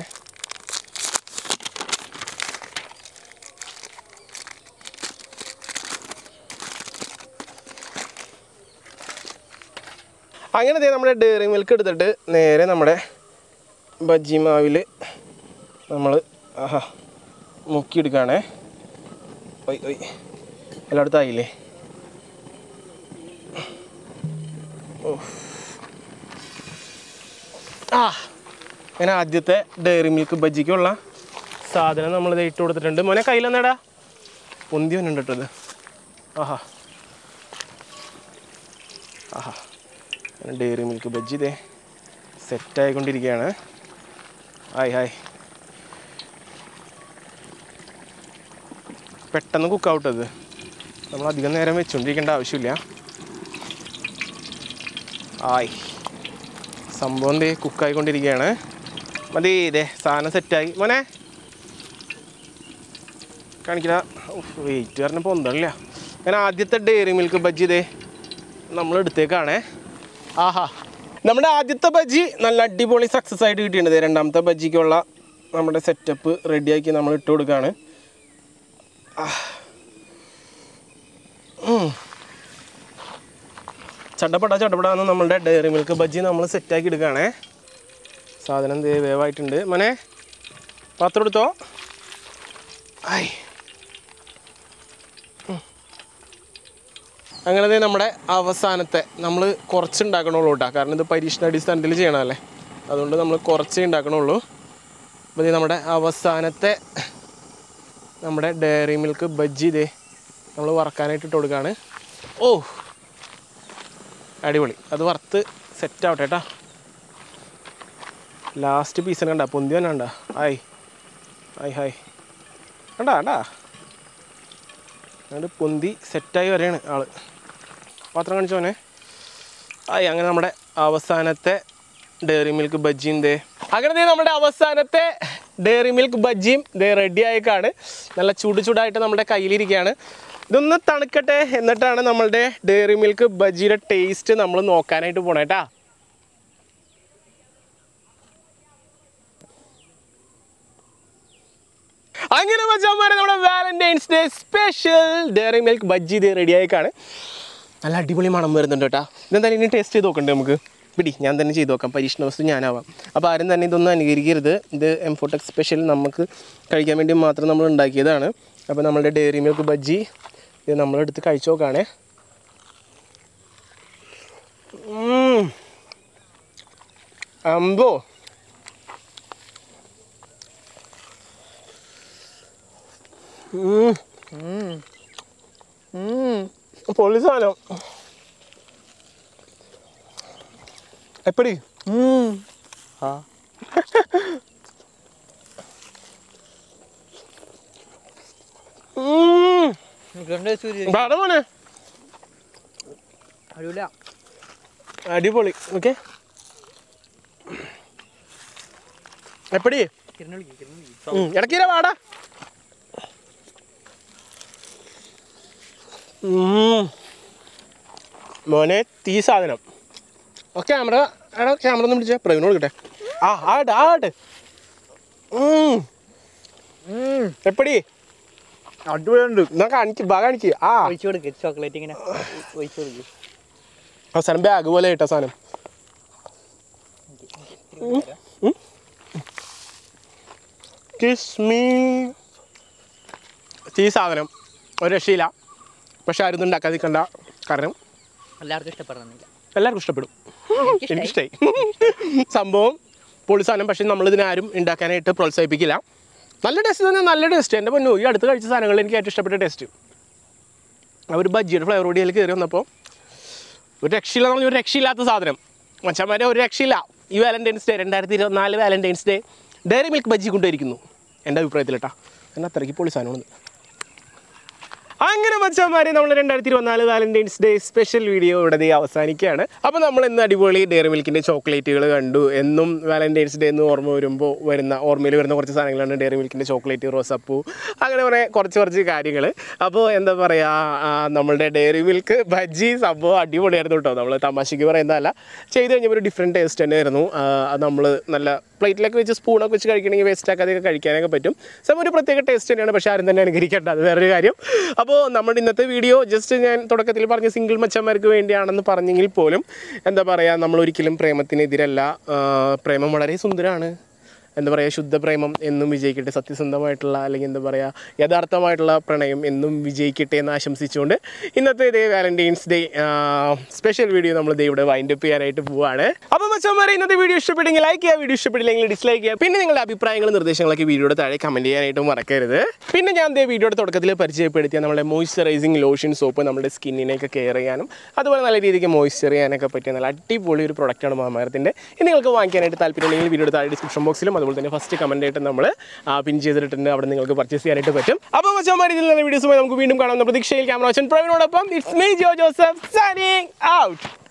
അങ്ങനെ ദേ നമ്മുടെ ഡയറി മിൽക്ക് എടുത്തിട്ട് നേരെ നമ്മുടെ ബജ്ജി മാവിൽ നമ്മൾ ആഹാ മുക്കിയെടുക്കുകയാണേ ഒയ് ഒയ് എല്ലായിടത്തും ആയില്ലേ ഓ ആ അങ്ങനെ ആദ്യത്തെ ഡയറി മിൽക്ക് ബജ്ജിക്കുള്ള സാധനം നമ്മൾ ഇത് ഇട്ട് കൊടുത്തിട്ടുണ്ട് മോനെ കയ്യിലെന്നേടാ പൊന്തി വന്നുണ്ട് കേട്ടോ ഇത് ആഹാ ആഹാ അങ്ങനെ ഡയറി മിൽക്ക് ബജ്ജി ഇതേ സെറ്റായിക്കൊണ്ടിരിക്കുകയാണ് ഹായ് ഹായ് പെട്ടെന്ന് കുക്ക് ഔട്ട് അത് നമ്മൾ അധികം നേരം വെച്ചുകൊണ്ടിരിക്കേണ്ട ആവശ്യമില്ല ആയി സംഭവം ദേ കുക്കായിക്കൊണ്ടിരിക്കുകയാണ് മതി ഇതേ സാധനം സെറ്റായി മോനെ കാണിക്കില്ല വെയിറ്റ് കാരണം പൊന്തണില്ല ഞാൻ ആദ്യത്തെ ഡെയറി മിൽക്ക് ബജ്ജി ഇതേ നമ്മൾ എടുത്തേക്കാണേ ആഹാ നമ്മുടെ ആദ്യത്തെ ബജ്ജി നല്ല അടിപൊളി സക്സസ് ആയിട്ട് കിട്ടിയിട്ടുണ്ട് രണ്ടാമത്തെ ബജ്ജിക്കുള്ള നമ്മുടെ സെറ്റപ്പ് റെഡിയാക്കി നമ്മൾ ഇട്ട് കൊടുക്കുകയാണ് ചട്ടപ്പട ചട്ടപ്പടാന്ന് നമ്മളുടെ ഡയറി മിൽക്ക് ബജ്ജി നമ്മൾ സെറ്റാക്കി എടുക്കുകയാണേ സാധനം ദേ വേവായിട്ടുണ്ട് മനെ പാത്രം എടുത്തോ ആയി ഉം. അങ്ങനെ ദേ നമ്മുടെ അവസാനത്തെ നമ്മൾ കുറച്ച് ഉണ്ടാക്കണുള്ളൂ കേട്ടോ കാരണം ഇത് പരീക്ഷണാടിസ്ഥാനത്തിൽ ചെയ്യണമല്ലേ അതുകൊണ്ട് നമ്മൾ കുറച്ചേ ഉണ്ടാക്കണുള്ളൂ അപ്പോൾ ഇത് നമ്മുടെ അവസാനത്തെ നമ്മുടെ ഡയറി മിൽക്ക് ബജ്ജി ഇതേ നമ്മൾ വറക്കാനായിട്ട് ഇട്ട് കൊടുക്കുകയാണ് ഓ അടിപൊളി അത് വറുത്ത് സെറ്റ് ആവട്ടെ കേട്ടോ ലാസ്റ്റ് പീസിന് കണ്ട പൊന്തി തന്നെ കണ്ട ഹായ് ഹായ് ഹായ് കണ്ടാ കണ്ടാ അതുകൊണ്ട് പൊന്തി സെറ്റായി വരെയാണ് ആള് പാത്രം കാണിച്ചോനെ ആയി അങ്ങനെ നമ്മുടെ അവസാനത്തെ ഡയറി മിൽക്ക് ബജ്ജിയും ദേ അങ്ങനെ ദേ നമ്മുടെ അവസാനത്തെ ഡയറി മിൽക്ക് ബജ്ജിയും ദേ റെഡി ആയേക്കാണ് നല്ല ചൂട് ചൂടായിട്ട് നമ്മുടെ കയ്യിലിരിക്കുകയാണ് ഇതൊന്ന് തണുക്കട്ടെ എന്നിട്ടാണ് നമ്മളുടെ ഡയറി മിൽക്ക് ബജ്ജിയുടെ ടേസ്റ്റ് നമ്മൾ നോക്കാനായിട്ട് പോണേട്ടാ അങ്ങനെ മച്ചാമാരെ നമ്മുടെ Valentine's Day special Dairy Milk bajji ഇത് റെഡി ആയിക്കാണ് നല്ല അടിപൊളി മണം വരുന്നുണ്ട് കേട്ടോ ഇതെന്തായാലും ഇനി ടേസ്റ്റ് ചെയ്ത് നോക്കണ്ടേ നമുക്ക് പിടി ഞാൻ തന്നെ ചെയ്ത് നോക്കാം പരീക്ഷണ വസ്തു ഞാനാവാം അപ്പോൾ ആരും തന്നെ ഇതൊന്നും അനുകരിക്കരുത് ഇത് എംഫോടെക് സ്പെഷ്യൽ നമുക്ക് കഴിക്കാൻ വേണ്ടി മാത്രം നമ്മൾ ഉണ്ടാക്കിയതാണ് അപ്പോൾ നമ്മളുടെ ഡയറി മിൽക്ക് ബജ്ജി ഇത് നമ്മളെടുത്ത് കഴിച്ചു നോക്കാണേ ഉം. അമ്പോ ഉം. ഉം. പൊളി സാധനം എപ്പടി ആ മോനെ അടിപൊളിയാ അടിപൊളി ഓക്കെ എപ്പടി കിരണ വിളിക്കും കിരണ വിളിക്കും ഇടയ്ക്കിര വാടാ ഉം. മോനെ തീ സാധനം ഓ ക്യാമറ എടാ ക്യാമറ ഒന്ന് പിടിച്ചേ പ്രവീണ് കൊടുക്കട്ടെ ആ ആട് ആട് ഉം. എപ്പടി അടിപൊളിയുണ്ട് എന്നാ കാണിക്ക് ബാ കാണിക്ക് ആ ഒഴിച്ചു കൊടുക്ക് ചോക്ലേറ്റ് ഇങ്ങനെ ഒഴിച്ചു കൊടുക്ക് അവസാനം ബാഗ് പോലെ ഇട്ട സാധനം കിസ്മി ഈ സാധനം ഒരു രക്ഷയില്ല പക്ഷെ ആരും ഇതൊന്നും ഉണ്ടാക്കാതിരിക്കണ്ട കാരണം എല്ലാവർക്കും ഇഷ്ടപ്പെടുന്നില്ല എല്ലാവർക്കും ഇഷ്ടപ്പെടും എനിക്കിഷ്ടായി സംഭവം പൊളി സാധനം പക്ഷെ നമ്മളിതിനാരും ഉണ്ടാക്കാനായിട്ട് പ്രോത്സാഹിപ്പിക്കില്ല നല്ല ടേസ്റ്റ് തന്നെ നല്ല ടേസ്റ്റ് എൻ്റെ പൊന്നു ഈ അടുത്ത് കഴിച്ച സാധനങ്ങളിൽ എനിക്ക് ഏറ്റവും ഇഷ്ടപ്പെട്ട ടേസ്റ്റ് ആ ഒരു ബജ്ജിയുടെ ഫ്ലേവർ കൂടി അതിൽ കയറി വന്നപ്പോൾ ഒരു രക്ഷയില്ല എന്ന് പറഞ്ഞാൽ ഒരു രക്ഷയില്ലാത്ത സാധനം മച്ചന്മാരെ ഒരു രക്ഷയില്ല ഈ വാലന്റൈൻസ് ഡേ രണ്ടായിരത്തി ഇരുപത്തിനാല് Valentine's Day Dairy Milk bajji കൊണ്ടുവരിക്കുന്നു എൻ്റെ അഭിപ്രായത്തിൽ കേട്ടോ എന്നാൽ അത്രയ്ക്ക് പൊളി സാധനമാണ് അങ്ങനെ മച്ചാമാരെ നമ്മൾ രണ്ടായിരത്തി ഇരുപത്തിനാല് വാലന്റൈൻസ് ഡേ സ്പെഷ്യൽ വീഡിയോ ഇവിടെ ദേ അവസാനിക്കുകയാണ് അപ്പോൾ നമ്മൾ ഇന്ന് അടിപൊളി ഡയറി മിൽക്കിൻ്റെ ചോക്ലേറ്റുകൾ കണ്ടു എന്നും വാലന്റൈൻസ് ഡേ എന്ന് ഓർമ്മ വരുമ്പോൾ വരുന്ന ഓർമ്മയിൽ വരുന്ന കുറച്ച് സാധനങ്ങളാണ് ഡയറി മിൽക്കിൻ്റെ ചോക്ലേറ്റ് റോസപ്പൂ അങ്ങനെ കുറേ കുറച്ച് കുറച്ച് കാര്യങ്ങൾ അപ്പോൾ എന്താ പറയുക നമ്മളുടെ ഡയറി മിൽക്ക് ബജ്ജി സംഭവം അടിപൊളിയായിരുന്നു കേട്ടോ നമ്മൾ തമാശയ്ക്ക് പറയുന്നതല്ല ചെയ്ത് കഴിഞ്ഞപ്പോൾ ഒരു ഡിഫറെൻറ്റ് ടേസ്റ്റ് തന്നെയായിരുന്നു അത് നമ്മൾ നല്ല പ്ലേറ്റിലൊക്കെ വെച്ച് സ്പൂണൊക്കെ വെച്ച് കഴിക്കണമെങ്കിൽ വേസ്റ്റ് ആക്കാതെയൊക്കെ കഴിക്കാനൊക്കെ പറ്റും സംഭവം ഒരു പ്രത്യേക ടേസ്റ്റ് തന്നെയാണ് പക്ഷേ ആരും തന്നെ അനുകരിക്കേണ്ട അത് വേറൊരു കാര്യം അപ്പോൾ നമ്മുടെ ഇന്നത്തെ വീഡിയോ ജസ്റ്റ് ഞാൻ തുടക്കത്തിൽ പറഞ്ഞ സിംഗിൾ മച്ചന്മാർക്ക് വേണ്ടിയാണെന്ന് പറഞ്ഞെങ്കിൽ പോലും എന്താ പറയുക നമ്മൾ ഒരിക്കലും പ്രേമത്തിനെതിരല്ല ആ, പ്രേമം വളരെ സുന്ദരമാണ് എന്താ പറയുക ശുദ്ധ പ്രേമം എന്നും വിജയിക്കട്ടെ സത്യസന്ധമായിട്ടുള്ള അല്ലെങ്കിൽ എന്താ പറയുക യഥാർത്ഥമായിട്ടുള്ള പ്രണയം എന്നും വിജയിക്കട്ടെ എന്ന് ആശംസിച്ചുകൊണ്ട് ഇന്നത്തെ ഇതേ വാലന്റൈൻസ് ഡേ സ്പെഷ്യൽ വീഡിയോ നമ്മൾ ദേ ഇവിടെ വൈൻഡ് അപ്പ് ചെയ്യാനായിട്ട് പോവാണ് അപ്പോൾ മച്ചന്മാരെ ഇന്നത്തെ വീഡിയോ ഇഷ്ടപ്പെട്ടെങ്കിൽ ലൈക്ക് ചെയ്യുക വീഡിയോ ഇഷ്ടപ്പെട്ടില്ലെങ്കിൽ ഡിസ്ലൈക്ക് ചെയ്യുക പിന്നെ നിങ്ങളുടെ അഭിപ്രായങ്ങളും നിർദ്ദേശങ്ങളൊക്കെ വീഡിയോയുടെ താഴെ കമൻറ്റ് ചെയ്യാനായിട്ട് മറക്കരുത് പിന്നെ ഞാൻ ദേ വീഡിയോയുടെ തുടക്കത്തിൽ പരിചയപ്പെടുത്തിയ നമ്മുടെ മോയ്സ്ചറൈസിങ് ലോഷൻ സോപ്പ് നമ്മുടെ സ്കിന്നിനെയൊക്കെ കെയർ ചെയ്യാനും അതുപോലെ നല്ല രീതിക്ക് മോയ്സ്ചർ ചെയ്യാനൊക്കെ പറ്റിയ നല്ല അടിപൊളി ഒരു പ്രൊഡക്റ്റാണ് മാമാരത്തിൻ്റെ ഇത് നിങ്ങൾക്ക് വാങ്ങിക്കാനായിട്ട് താല്പര്യമുണ്ടെങ്കിൽ വീഡിയോയുടെ താഴെ ഡിസ്ക്രിപ്ഷൻ ബോക്സിലും അതുപോലെ അതുപോലെ തന്നെ ഫസ്റ്റ് കമൻ്റ് ആയിട്ട് നമ്മൾ പിൻ ചെയ്തിട്ടുണ്ട് അവിടെ നിങ്ങൾക്ക് പർച്ചേസ് ചെയ്യാനായിട്ട് പറ്റും അപ്പോൾ മച്ചന്മാർ ഇതിൽ നിന്ന് വീഡിയോസുമായി നമുക്ക് വീണ്ടും കാണാം എന്ന പ്രതീക്ഷയിൽ ക്യാമറ വച്ചൻ പ്രവീണോടൊപ്പം it's me Jo Joseph signing out